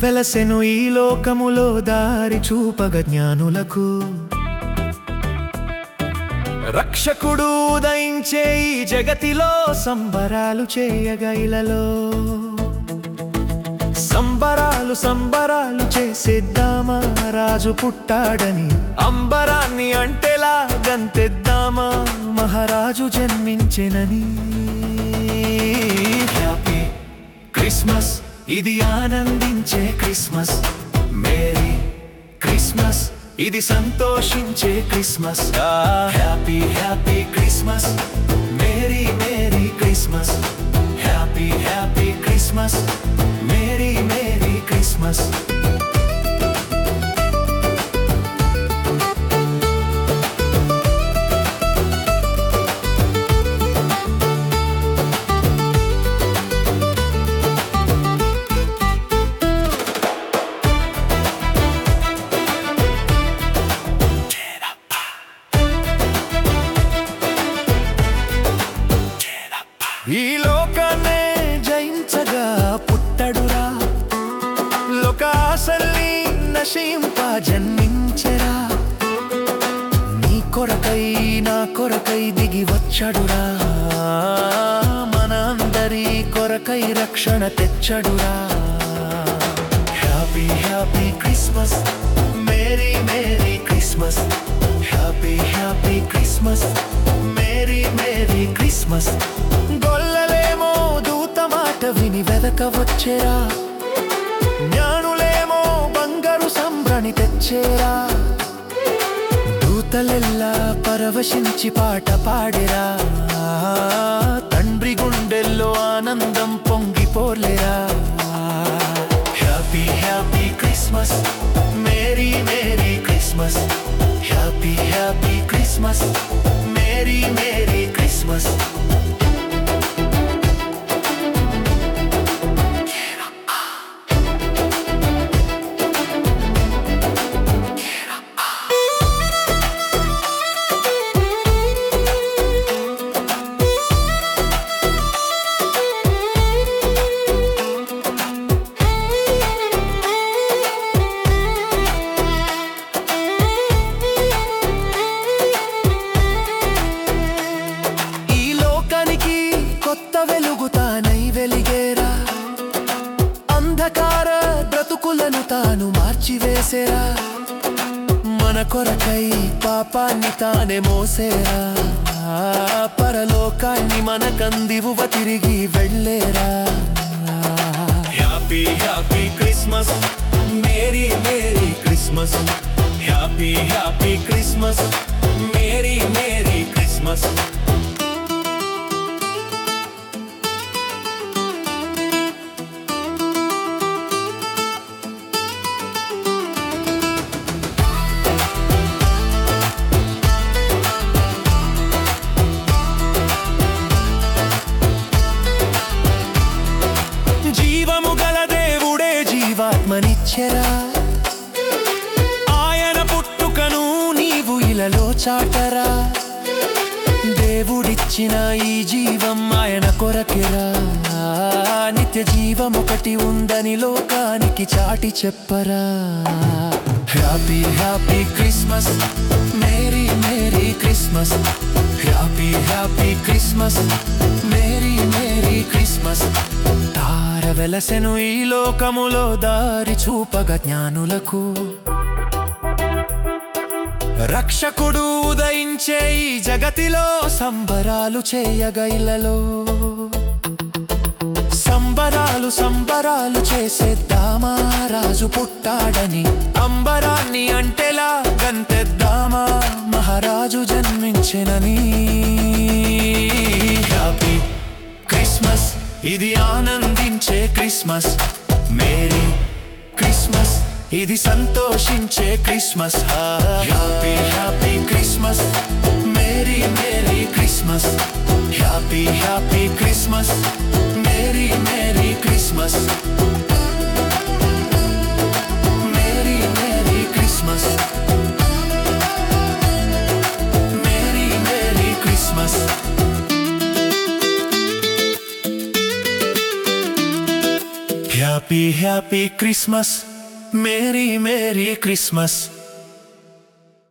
వెలసెను ఈ లోకములో దారి చూపగ జ్ఞానులకు రక్షకుడు ఉదయించే ఈ జగతిలో సంబరాలు చేయగ ఇలలో సంబరాలు సంబరాలు చేసేద్దామా రాజు పుట్టాడని అంబరాన్ని అంటేలా గంతెద్దామా మహారాజు జన్మించెనని హ్యాపీ క్రిస్మస్ ఇది ఆనందించే క్రిస్మస్ మేరీ క్రిస్మస్ ఇది సంతోషించే Christmas happy happy Christmas merry merry Christmas happy happy Christmas merry merry Christmas ఈ లోకాన్నే జయించగా పుట్టడురా లోకాసల్ని నశింప జన్మించెరా నీ కొరకై నా కొరకై దిగి వచ్చడురా మన అందరి కొరకై రక్షణ తెచ్చడురా happy happy Christmas merry merry Christmas happy happy Christmas merry merry Christmas గొల్లలేమో దూత మాట విని వెదక వచ్చేరా జ్ఞానులేమో బంగారు సంభ్రని తెచ్చేరా దూతలెల్లా పరవశించి పాట పాడేరా తండ్రి గుండెల్లో ఆనందం పొంగిపోలేరా happy happy Christmas merry merry Christmas happy happy Christmas merry merry Christmas ఈ లోకానికి కొత్త వెలుగు తానై వెలిగేరా అంధకార బ్రతుకులను తాను మార్చివేసేరా మన కొరకై పాపాన్ని తానే మోసేరా పరలోకాన్ని మనకందివువ తిరిగి వెళ్ళేరా happy happy Christmas merry merry Christmas happy happy Christmas merry merry Christmas జీవము గల దేవుడే జీవాత్మనిచ్చెరా ఆయన పుట్టుకను నీవు ఇలలో చాటరా దేవుడిచ్చిన ఈ జీవం ఆయన కొరకెరా నిత్య జీవం ఒకటి ఉందని లోకానికి చాటి చెప్పరా happy happy Christmas merry merry Christmas happy happy Christmas merry merry Christmas తార వెలసెను ఈ లోకములో దారి చూపగ జ్ఞానులకు రక్షకుడు ఉదయించే ఈ జగతిలో సంబరాలు చేయగైలలో సంబరాలు సంబరాలు చేసేద్దామా రాజు పుట్టాడని అంబరాన్ని అంటేలా గంతెద్దామా మహారాజు జన్మించెనని హ్యాపీ క్రిస్మస్ ఇది ఆనందించే క్రిస్మస్ మేరీ క్రిస్మస్ ఇది సంతోషించే Christmas happy happy Christmas merry merry Christmas happy happy Christmas merry merry Christmas merry merry Christmas merry merry Christmas happy happy happy Christmas merry merry Christmas